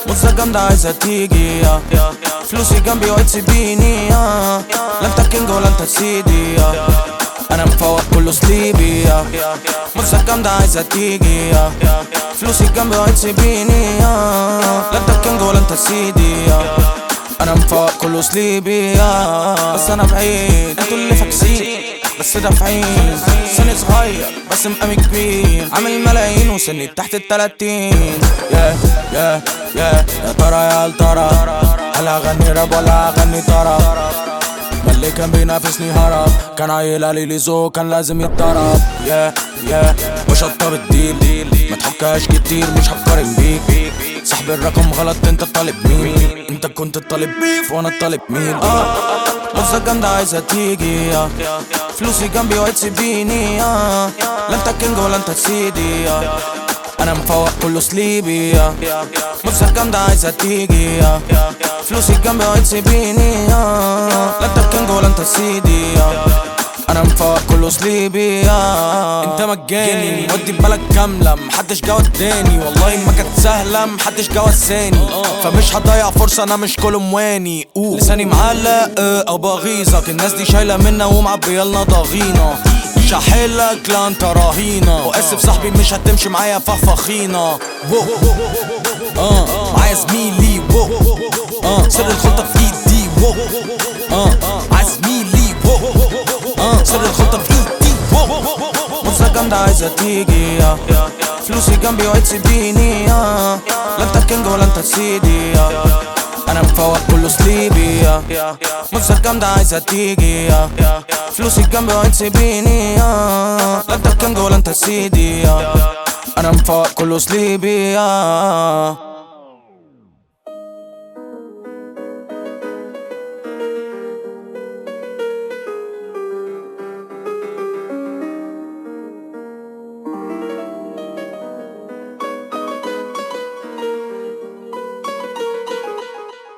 موزة جامدة عايزة تيجي يا فلوسي جنبي اوعي تسيبيني يا لا انت كينج ولا انت سيدي يا انا مفوق كله سليبي يا موزة جامدة عايزة تيجي يا فلوسي جنبي اوعي تسيبيني يا لا انت كينج ولا انت سيدي يا انا مفوق كله سليبي يا بس انا بعيد انتوا اللي فاكسين بس دافعين سني صغير بس مقامي كبير عامل ملايين وسني تحت التلاتين يا يا يا يا ترى يا هل ترى هل اغني راب ولا اغني طرب ما اللي كان بينافسني هرب كان عيل قال لي ذوق كان لازم يتضرب يا يا بشطب الديل ما تحكاش كتير مش هقارن بيك صاحب الرقم غلط انت الطالب مين انت كنت الطالب بيف وانا الطالب مين اه موزة جامدة عايزة تيجي يا فلوسي جنبي اوعي تسيبيني يا لا انت كينج ولا انت سيدي يا انا مفوق كله سليبي يا موزة جامدة عايزة تيجي يا فلوسي جنبي اوعي تسيبيني يا لا انت كينج ولا انت سيدي يا انا مفوق كله سليبي يا انت مجاني ودي ببالك كاملة محدش جا وداني والله ما كانت سهلة محدش جا وساني فمش هضيع فرصة انا مش كل مواني أوه. لساني معلق اه، او بغيظك الناس دي شايلة منا ومعبيالنا ضغينة مش هحلك لا انت رهينة واسف صاحبي مش هتمشي معايا فخفخينة وو. اه معايا زميلي وو. اه سر الخلطة في ايدي وو. اه معايا زميلي وو. اه سر الخلطة في ايدي وو. موزة جامدة عايزة تيجي يا فلوسي جنبي اوعي تسيبيني يا لا انت كينج ولا انت سيدي يا انا مفوق كله سليبي يا موزة جامدة عايزة تيجي يا فلوسي جنبي اوعي تسيبيني يا لا انت كينج ولا انت سيدي يا انا مفوق كله سليبي يا